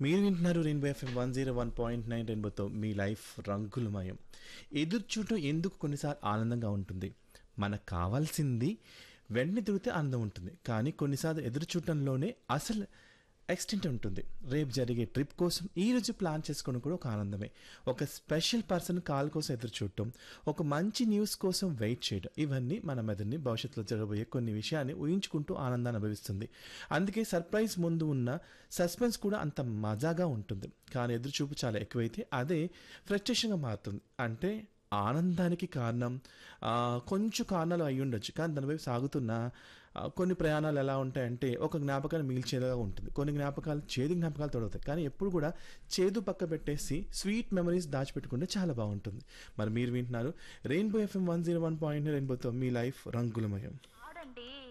మీరు వింటున్నారు rainbow FM one zero one point nine రెయిన్బోతో మీ లైఫ్ రంగులమయం ఎదురు చూడటం ఎందుకు కొన్నిసార్లు ఆనందంగా ఉంటుంది మనకు కావాల్సింది వెంటనే తిరిగితే ఆనందం ఉంటుంది కానీ కొన్నిసార్లు ఎదురు చూడటంలోనే అసలు ఎక్స్టెంట్ ఉంటుంది రేపు జరిగే ట్రిప్ కోసం ఈ రోజు ప్లాన్ చేసుకోవడం కూడా ఒక ఆనందమే ఒక స్పెషల్ పర్సన్ కాల్ కోసం ఎదురు చూడటం ఒక మంచి న్యూస్ కోసం వెయిట్ చేయడం ఇవన్నీ మన మెదడుని భవిష్యత్తులో జరగబోయే కొన్ని విషయాన్ని ఊహించుకుంటూ ఆనందాన్ని అనుభవిస్తుంది అందుకే సర్ప్రైజ్ ముందు ఉన్న సస్పెన్స్ కూడా అంత మజాగా ఉంటుంది కానీ ఎదురుచూపు చాలా ఎక్కువైతే అదే ఫ్రస్ట్రేషన్గా మారుతుంది అంటే ఆనందానికి కారణం ఆ, కొంచెం కారణాలు అయి ఉండొచ్చు కానీ దానివైపు సాగుతున్న ఆ, కొన్ని ప్రయాణాలు ఎలా ఉంటాయంటే ఒక జ్ఞాపకాన్ని మిగిల్చేలాగా ఉంటుంది కొన్ని జ్ఞాపకాలు చేదు జ్ఞాపకాలు తొడవుతాయి కానీ ఎప్పుడు కూడా చేదు పక్క పెట్టేసి స్వీట్ మెమరీస్ దాచిపెట్టుకుంటే చాలా బాగుంటుంది మరి మీరు వింటున్నారు rainbow FM one zero one point రెయిన్బోతో మీ లైఫ్ రంగులమయం ఆడండి